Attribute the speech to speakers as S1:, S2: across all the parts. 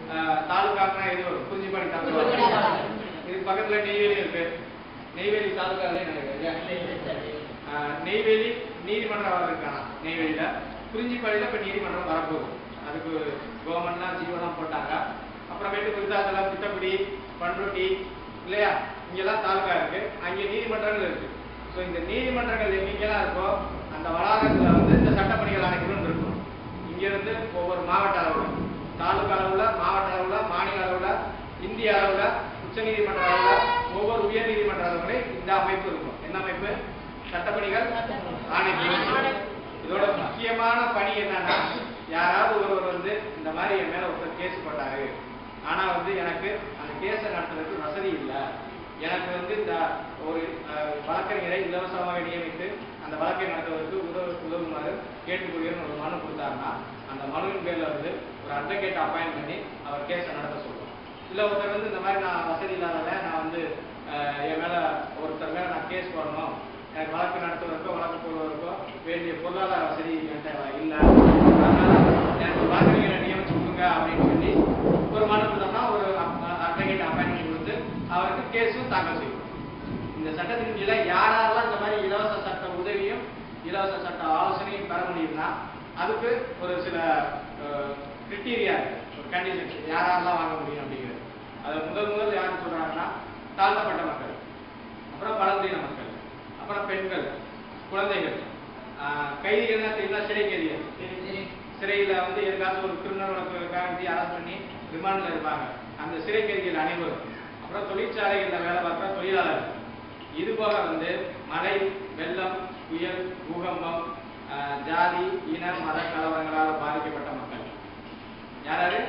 S1: அஹ், தாலுகாக்குனா எது வரும் குறிஞ்சிப்பாடி தாலுகா இதுக்கு பக்கத்துல நெய்வேலி இருக்கு நெய்வேலி தாலுகால ஆஹ் நெய்வேலி நீதிமன்றம் வர இருக்கானா நெய்வேலியில குறிஞ்சிப்பாடியில இப்ப நீதிமன்றம் வரப்போகுது அதுக்கு கவர்மெண்ட்லாம் ஜீவனம் போட்டாங்க அப்புறமேட்டு விருதாச்சலம் திட்டக்குடி பண்ருட்டி இல்லையா இங்கெல்லாம் தாலுகா இருக்கு அங்கே நீதிமன்றங்கள் இருக்கு ஸோ இந்த நீதிமன்றங்கள் எங்கெங்கெல்லாம் இருக்கோ அந்த வளாகத்துல வந்து இந்த சட்டப்பணிகள் அனைத்தும் இருக்கும் இங்க இருந்து ஒவ்வொரு மாவட்ட அளவுல தாலுகா அளவுல மாவட்ட அளவுல மாநில அளவுல இந்திய அளவுல உச்சநீதிமன்ற அளவுல ஒவ்வொரு உயர் நீதிமன்ற அளவுலையும் இந்த அமைப்பு இருக்கும் என்ன அமைப்பு சட்டப்பணிகள் ஆணைக்குழு இதோட முக்கியமான பணி என்னன்னா யாராவது ஒருவர் வந்து இந்த மாதிரி என் மேல ஒருத்தர் கேஸ் போட்டாரு ஆனா வந்து எனக்கு அந்த கேஸை நடத்துறதுக்கு வசதி இல்லை எனக்கு வந்து இந்த ஒரு அஹ், வழக்கறிஞரை இலவசமாக நியமித்து அந்த வழக்கை நடத்துவதற்கு உதவு உதவுமாறு கேட்டுக்கொள்கிறேன் ஒரு மனு கொடுத்தாருன்னா அந்த மனுவின் பேர்ல வந்து ஒரு அட்வொகேட் அப்பாயின்ட் பண்ணி அவர் கேஸை நடத்த சொல்லுவோம் இல்ல ஒருத்தர் வந்து இந்த மாதிரி நான் வசதி இல்லாதவன் நான் வந்து அஹ், என் மேல ஒருத்தர் மேல நான் கேஸ் போடணும் எனக்கு வழக்கு நடத்துவதற்கோ வழக்கு போடுவதற்கோ வேண்டிய பொருளாதார வசதி என்கிட்ட இல்ல அதனால எனக்கு ஒரு வழக்கறிஞரை நியமிச்சு கொடுங்க அப்படின்னு சொல்லி ஒரு மனு கொடுத்தோம்னா ஒரு அட்வொகேட் அப்பாயின்மெண்ட் கொடுத்து அவருக்கு கேஸும் தாக்கல் செய்வோம் இந்த சட்டத்தின் கீழே யாரெல்லாம் இந்த மாதிரி இலவச சட்ட உதவியும் இலவச சட்ட ஆலோசனையும் பெற முடியும்னா அதுக்கு ஒரு சில கிரிட்டீரியா இருக்கு ஒரு கண்டிஷன் யாரெல்லாம் வாங்க முடியும் அப்படிங்கிறது அது முதல் முதல் யார் சொல்றாங்கன்னா தாழ்த்தப்பட்ட மக்கள் அப்புறம் பழங்குடியின மக்கள் அப்புறம் பெண்கள் குழந்தைகள் ஆஹ் கைதிகள்னா தெரியுமா சிறை கைதிகள் சிறையில வந்து எதுக்காச்சும் ஒரு கிரிமினல் வழக்குக்காக வந்து அரெஸ்ட் பண்ணி ரிமாண்ட்ல இருப்பாங்க அந்த சிறை கைதிகள் அனைவரும் அப்புறம் தொழிற்சாலைகள்ல வேலை பார்க்குற தொழிலாளர்கள் இது போக வந்து மழை வெள்ளம் புயல் பூகம்பம் ஆஹ் ஜாதி இன மத கலவரங்களால் பாதிக்கப்பட்ட மக்கள் யாராரு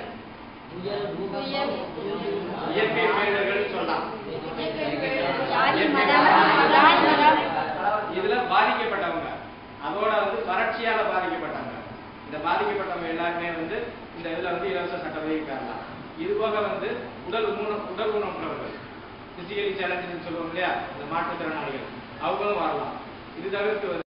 S1: இயற்கை பேரிடர்கள் சொல்லலாம்
S2: ஜாதி மதம் ஜாதி மதம்
S1: இதுல பாதிக்கப்பட்டவங்க அதோட வந்து வறட்சியால பாதிக்கப்பட்டவங்க இந்த பாதிக்கப்பட்டவங்க எல்லாருமே வந்து இந்த இதுல வந்து இலவச சட்ட உதவி பெறலாம் இது போக வந்து உடல் ஊனம் உடல் ஊனமுற்றவர்கள் பிசிக்கலி சேலஞ்சு சொல்லுவோம் இல்லையா இந்த மாற்றுத்திறனாளிகள் அவங்களும் வரலாம் இது தவிர்த்து வந்து